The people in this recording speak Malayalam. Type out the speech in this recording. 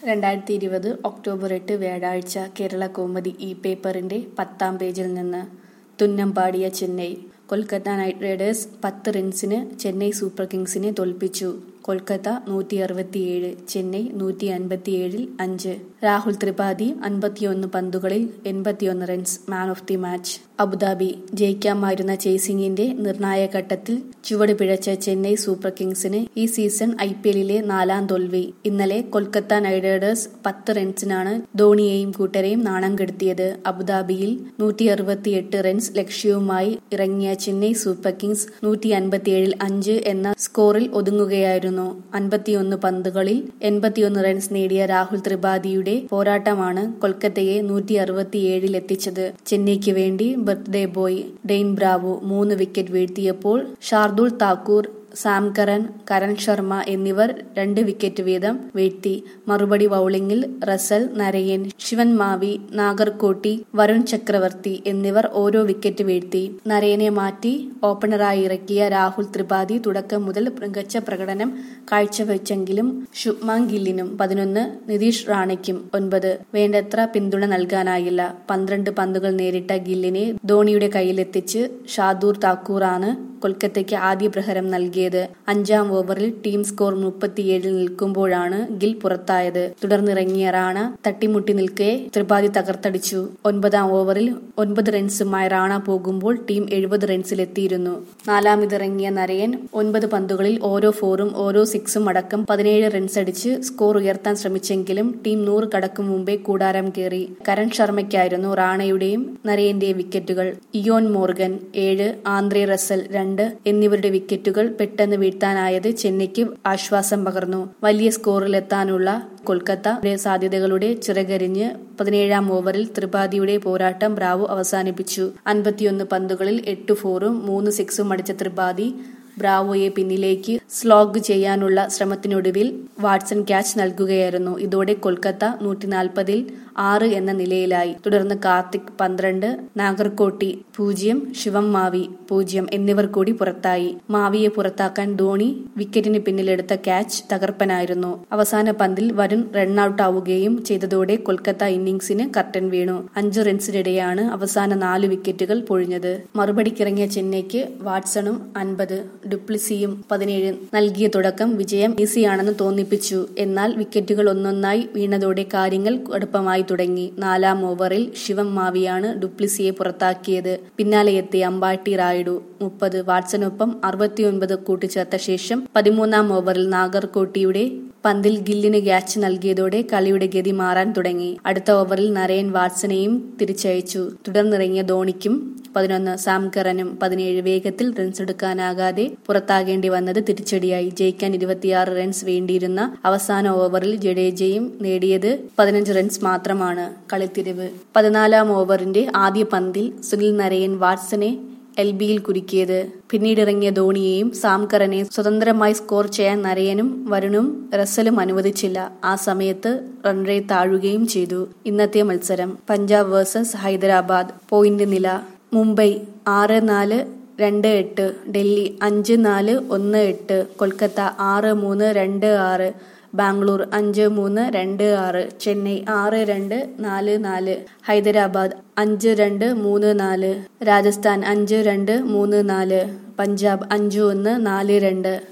രണ്ടായിരത്തി ഇരുപത് ഒക്ടോബർ എട്ട് വ്യാഴാഴ്ച കേരള കൗമുദി ഇ പേപ്പറിന്റെ പത്താം പേജിൽ നിന്ന് തുന്നം പാടിയ ചെന്നൈ കൊൽക്കത്ത നൈറ്റ് റൈഡേഴ്സ് പത്ത് റൺസിന് ചെന്നൈ സൂപ്പർ കിങ്സിനെ തോൽപ്പിച്ചു കൊൽക്കത്ത നൂറ്റി അറുപത്തിയേഴ് ചെന്നൈ നൂറ്റി അൻപത്തിയേഴിൽ അഞ്ച് രാഹുൽ ത്രിപാഠി അൻപത്തിയൊന്ന് പന്തുകളിൽ എൺപത്തിയൊന്ന് runs man of the match Abu Dhabi ജയിക്കാമായിരുന്ന ചേസിംഗിന്റെ നിർണായക ഘട്ടത്തിൽ ചുവട് പിഴച്ച ചെന്നൈ സൂപ്പർ കിങ്സിന് ഈ സീസൺ ഐ പി എല്ലിലെ നാലാം തോൽവി ഇന്നലെ കൊൽക്കത്ത നൈറ്റ് റൈഡേഴ്സ് പത്ത് റൺസിനാണ് ധോണിയെയും കൂട്ടരെയും നാണം കെടുത്തിയത് അബുദാബിയിൽ നൂറ്റി അറുപത്തിയെട്ട് റൺസ് ലക്ഷ്യവുമായി ഇറങ്ങിയ ചെന്നൈ സൂപ്പർ കിങ്സ് നൂറ്റി അൻപത്തിയേഴിൽ അഞ്ച് എന്ന സ്കോറിൽ ഒതുങ്ങുകയായിരുന്നു അൻപത്തിയൊന്ന് പന്തുകളിൽ എൺപത്തിയൊന്ന് റൺസ് നേടിയ രാഹുൽ ത്രിപാഠിയുടെ പോരാട്ടമാണ് കൊൽക്കത്തയെ നൂറ്റി അറുപത്തിയേഴിൽ എത്തിച്ചത് ചെന്നൈക്ക് വേണ്ടി ബർത്ത്ഡേ ബോയ് ഡെയിൻ ബ്രാവോ മൂന്ന് വിക്കറ്റ് വീഴ്ത്തിയപ്പോൾ ഷാർദുൽ താക്കൂർ സാം കരൺ കരൺ ശർമ്മ എന്നിവർ രണ്ട് വിക്കറ്റ് വീതം വീഴ്ത്തി മറുപടി ബൌളിംഗിൽ റസൽ നരയൻ ശിവൻ മാവി നാഗർകോട്ടി വരുൺ ചക്രവർത്തി എന്നിവർ ഓരോ വിക്കറ്റ് വീഴ്ത്തി നരയനെ മാറ്റി ഓപ്പണറായി ഇറക്കിയ രാഹുൽ ത്രിപാഠി തുടക്കം മുതൽ മികച്ച പ്രകടനം കാഴ്ചവെച്ചെങ്കിലും ശുഭ്മാൻ ഗില്ലിനും പതിനൊന്ന് നിതീഷ് റാണയ്ക്കും ഒൻപത് വേണ്ടത്ര പിന്തുണ നൽകാനായില്ല പന്ത്രണ്ട് പന്തുകൾ നേരിട്ട ഗില്ലിനെ ധോണിയുടെ കയ്യിലെത്തിച്ച് ഷാദൂർ താക്കൂറാണ് കൊൽക്കത്തയ്ക്ക് ആദ്യ പ്രഹരം നൽകിയത് അഞ്ചാം ഓവറിൽ ടീം സ്കോർ മുപ്പത്തിയേഴിൽ നിൽക്കുമ്പോഴാണ് ഗിൽ പുറത്തായത് തുടർന്നിറങ്ങിയ റാണ തട്ടിമുട്ടി നിൽക്കെ ത്രിപാഠി തകർത്തടിച്ചു ഒൻപതാം ഓവറിൽ ഒൻപത് റൺസുമായി റാണ പോകുമ്പോൾ ടീം എഴുപത് റൺസിലെത്തിയിരുന്നു നാലാമിതിറങ്ങിയ നരയൻ ഒൻപത് പന്തുകളിൽ ഓരോ ഫോറും ഓരോ സിക്സും അടക്കം പതിനേഴ് റൺസടിച്ച് സ്കോർ ഉയർത്താൻ ശ്രമിച്ചെങ്കിലും ടീം നൂറ് കടക്കും മുമ്പേ കൂടാരം കയറി കരൺ ശർമ്മയ്ക്കായിരുന്നു റാണയുടെയും നരയന്റെയും വിക്കറ്റുകൾ ഇയോൻ മോർഗൻ ഏഴ് ആന്ത്രേ റസൽ രണ്ട് എന്നിവരുടെ വിക്കറ്റുകൾ പെട്ടെന്ന് വീഴ്ത്താനായത് ചെന്നൈക്ക് ആശ്വാസം പകർന്നു വലിയ സ്കോറിലെത്താനുള്ള കൊൽക്കത്ത സാധ്യതകളുടെ ചിറകരിഞ്ഞ് പതിനേഴാം ഓവറിൽ ത്രിപാഠിയുടെ പോരാട്ടം ബ്രാവോ അവസാനിപ്പിച്ചു അൻപത്തിയൊന്ന് പന്തുകളിൽ എട്ട് ഫോറും മൂന്ന് സിക്സും അടിച്ച ത്രിപാഠി ബ്രാവോയെ പിന്നിലേക്ക് സ്ലോഗ് ചെയ്യാനുള്ള ശ്രമത്തിനൊടുവിൽ വാട്സൺ ക്യാച്ച് നൽകുകയായിരുന്നു ഇതോടെ കൊൽക്കത്ത നൂറ്റി നാൽപ്പതിൽ ആറ് എന്ന നിലയിലായി തുടർന്ന് കാർത്തിക് പന്ത്രണ്ട് നാഗർകോട്ടി പൂജ്യം ശിവം മാവി പൂജ്യം എന്നിവർ കൂടി പുറത്തായി മാവിയെ പുറത്താക്കാൻ ധോണി വിക്കറ്റിന് പിന്നിലെടുത്ത ക്യാച്ച് തകർപ്പനായിരുന്നു അവസാന പന്തിൽ വരുൺ റണ്ണൌട്ട് ആവുകയും ചെയ്തതോടെ കൊൽക്കത്ത ഇന്നിംഗ്സിന് കർട്ടൻ വീണു അഞ്ച് റൺസിനിടെയാണ് അവസാന നാല് വിക്കറ്റുകൾ പൊഴിഞ്ഞത് മറുപടിക്കിറങ്ങിയ ചെന്നൈക്ക് വാട്സണും അൻപത് ഡുപ്ലിസിയും പതിനേഴ് നൽകിയ തുടക്കം വിജയം ഈസിയാണെന്ന് തോന്നിപ്പിച്ചു എന്നാൽ വിക്കറ്റുകൾ ഒന്നൊന്നായി വീണതോടെ കാര്യങ്ങൾ കടുപ്പമായി തുടങ്ങി നാലാം ഓവറിൽ ശിവം മാവിയാണ് ഡുപ്ലിസിയെ പുറത്താക്കിയത് പിന്നാലെ എത്തിയ അമ്പാട്ടി റായിഡു മുപ്പത് വാട്സനൊപ്പം അറുപത്തിയൊൻപത് കൂട്ടിച്ചേർത്ത ശേഷം പതിമൂന്നാം ഓവറിൽ നാഗർകോട്ടിയുടെ പന്തിൽ ഗില്ലിന് ക്യാച്ച് നൽകിയതോടെ കളിയുടെ ഗതി മാറാൻ തുടങ്ങി അടുത്ത ഓവറിൽ നരയൻ വാട്സനെയും തിരിച്ചയച്ചു തുടർന്നിറങ്ങിയ ധോണിക്കും പതിനൊന്ന് സാംകറനും പതിനേഴ് വേഗത്തിൽ റൺസെടുക്കാനാകാതെ പുറത്താകേണ്ടി വന്നത് തിരിച്ചടിയായി ജയിക്കാൻ ഇരുപത്തിയാറ് റൺസ് വേണ്ടിയിരുന്ന അവസാന ഓവറിൽ ജഡേജയും നേടിയത് പതിനഞ്ച് റൺസ് മാത്രമാണ് കളിത്തിരിവ് പതിനാലാം ഓവറിന്റെ ആദ്യ പന്തിൽ സുനിൽ നരയൻ വാട്സനെ എൽ ബിയിൽ കുരുക്കിയത് പിന്നീടിറങ്ങിയ ധോണിയെയും സാംകറനെ സ്വതന്ത്രമായി സ്കോർ ചെയ്യാൻ നരയനും വരുണും റസലും അനുവദിച്ചില്ല ആ സമയത്ത് റൺറേ താഴുകയും ചെയ്തു ഇന്നത്തെ മത്സരം പഞ്ചാബ് വേഴ്സസ് ഹൈദരാബാദ് പോയിന്റ് നില മുംബൈ ആറ് നാല് രണ്ട് എട്ട് ഡൽഹി അഞ്ച് നാല് ഒന്ന് എട്ട് കൊൽക്കത്ത ആറ് മൂന്ന് രണ്ട് ആറ് ബാംഗ്ലൂർ അഞ്ച് മൂന്ന് രണ്ട് ആറ് ചെന്നൈ ആറ് രണ്ട് നാല് നാല് ഹൈദരാബാദ് അഞ്ച് രണ്ട് മൂന്ന് നാല് രാജസ്ഥാൻ അഞ്ച് രണ്ട് മൂന്ന് നാല് പഞ്ചാബ് അഞ്ച് ഒന്ന് നാല് രണ്ട്